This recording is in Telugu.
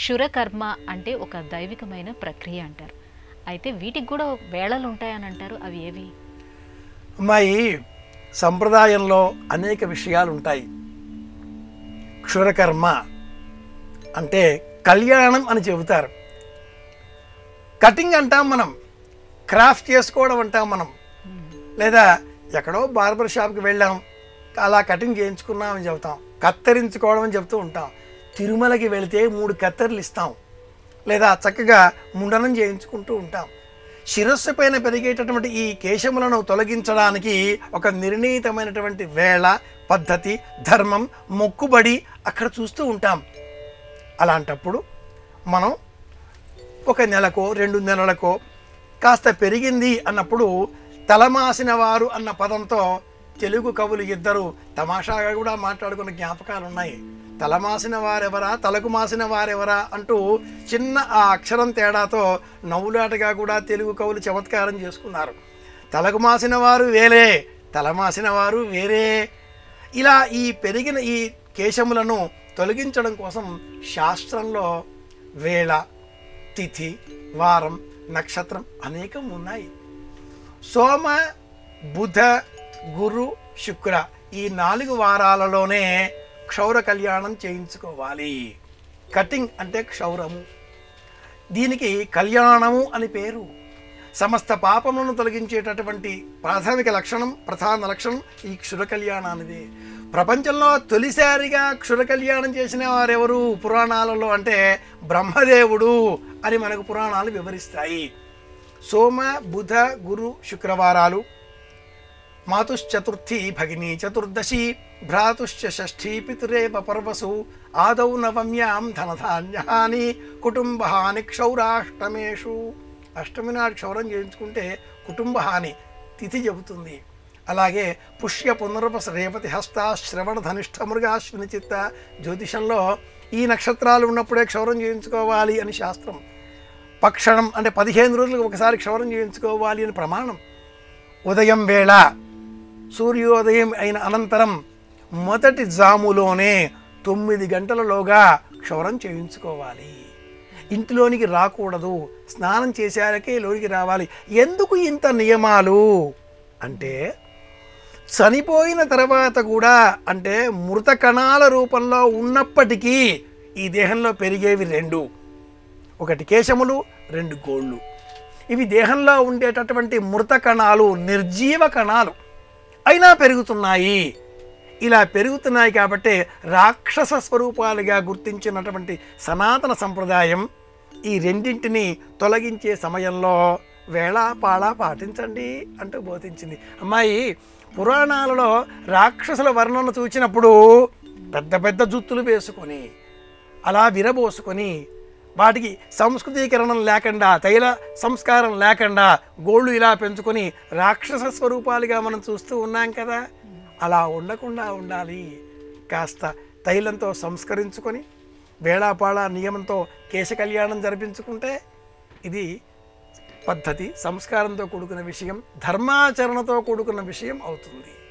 క్షురకర్మ అంటే ఒక దైవికమైన ప్రక్రియ అంటారు అయితే వీటికి కూడా వేళలు ఉంటాయని అంటారు అవి ఏవి అమ్మాయి సంప్రదాయంలో అనేక విషయాలు ఉంటాయి క్షురకర్మ అంటే కళ్యాణం అని చెబుతారు కటింగ్ అంటాం మనం క్రాఫ్ట్ చేసుకోవడం అంటాం మనం లేదా ఎక్కడో బార్బర్ షాప్కి వెళ్ళాం అలా కటింగ్ చేయించుకున్నాం అని చెబుతాం కత్తిరించుకోవడం అని చెప్తూ ఉంటాం తిరుమలకి వెళితే మూడు కత్తెరలు ఇస్తాం లేదా చక్కగా ముండనం చేయించుకుంటూ ఉంటాం శిరస్సు పైన పెరిగేటటువంటి ఈ కేశములను తొలగించడానికి ఒక నిర్ణీతమైనటువంటి వేళ పద్ధతి ధర్మం మొక్కుబడి అక్కడ చూస్తూ ఉంటాం అలాంటప్పుడు మనం ఒక నెలకో రెండు నెలలకో కాస్త పెరిగింది అన్నప్పుడు తలమాసిన వారు అన్న పదంతో తెలుగు కవులు ఇద్దరు తమాషాగా కూడా మాట్లాడుకున్న జ్ఞాపకాలు ఉన్నాయి తలమాసిన వారెవరా తలకు మాసిన వారెవరా అంటూ చిన్న ఆ అక్షరం తేడాతో నవ్వులాటగా కూడా తెలుగు కవులు చమత్కారం చేసుకున్నారు తలకు మాసిన వారు వేరే తలమాసిన వారు వేరే ఇలా ఈ పెరిగిన ఈ కేశములను తొలగించడం కోసం శాస్త్రంలో వేళ తిథి వారం నక్షత్రం అనేకం ఉన్నాయి సోమ బుధ గురు శుక్ర ఈ నాలుగు వారాలలోనే క్షౌర కళ్యాణం చేయించుకోవాలి కటింగ్ అంటే క్షౌరము దీనికి కళ్యాణము అని పేరు సమస్త పాపములను తొలగించేటటువంటి ప్రాథమిక లక్షణం ప్రధాన లక్షణం ఈ క్షుర కళ్యాణానిది ప్రపంచంలో తొలిసారిగా క్షుర కళ్యాణం చేసిన వారెవరు పురాణాలలో అంటే బ్రహ్మదేవుడు అని మనకు పురాణాలు వివరిస్తాయి సోమ బుధ గురు శుక్రవారాలు మాతుశ్చతుర్థి భగిని చతుర్దశి భ్రాతుశ్చ షష్ఠీ పితురేవ పర్వసు ఆదౌ నవమ్యాం ధనధాన్యాని కుటుంబహాని క్షౌరాష్టమేషు అష్టమి నాడు క్షౌరం చేయించుకుంటే కుటుంబ హాని తిథి చెబుతుంది అలాగే పుష్య పునర్వస రేపతి హస్త శ్రవణ ధనిష్ట మృగాశ్విని చిత్త జ్యోతిషంలో ఈ నక్షత్రాలు ఉన్నప్పుడే క్షౌరం చేయించుకోవాలి అని శాస్త్రం పక్షణం అంటే పదిహేను రోజులకు ఒకసారి క్షౌరం చేయించుకోవాలి అని ప్రమాణం ఉదయం వేళ సూర్యోదయం అయిన అనంతరం మొదటి జాములోనే తొమ్మిది గంటలలోగా క్షౌరం చేయించుకోవాలి ఇంటిలోనికి రాకూడదు స్నానం చేశారకే లోనికి రావాలి ఎందుకు ఇంత నియమాలు అంటే చనిపోయిన తర్వాత కూడా అంటే మృత కణాల రూపంలో ఉన్నప్పటికీ ఈ దేహంలో పెరిగేవి రెండు ఒకటి కేశములు రెండు గోళ్ళు ఇవి దేహంలో ఉండేటటువంటి మృత కణాలు నిర్జీవ కణాలు అయినా పెరుగుతున్నాయి ఇలా పెరుగుతున్నాయి కాబట్టి రాక్షస స్వరూపాలుగా గుర్తించినటువంటి సనాతన సంప్రదాయం ఈ రెండింటిని తొలగించే సమయంలో వేళాపాళ పాటించండి అంటూ బోధించింది అమ్మాయి పురాణాలలో రాక్షసుల వర్ణన చూచినప్పుడు పెద్ద పెద్ద జుత్తులు వేసుకొని అలా విరబోసుకొని వాటికి సంస్కృతీకరణం లేకుండా తైల సంస్కారం లేకుండా గోళ్ళు ఇలా పెంచుకొని రాక్షస స్వరూపాలుగా మనం చూస్తూ ఉన్నాం కదా అలా ఉండకుండా ఉండాలి కాస్త తైలంతో సంస్కరించుకొని వేళాపాళ నియమంతో కేశ కళ్యాణం జరిపించుకుంటే ఇది పద్ధతి సంస్కారంతో కూడుకున్న విషయం ధర్మాచరణతో కూడుకున్న విషయం అవుతుంది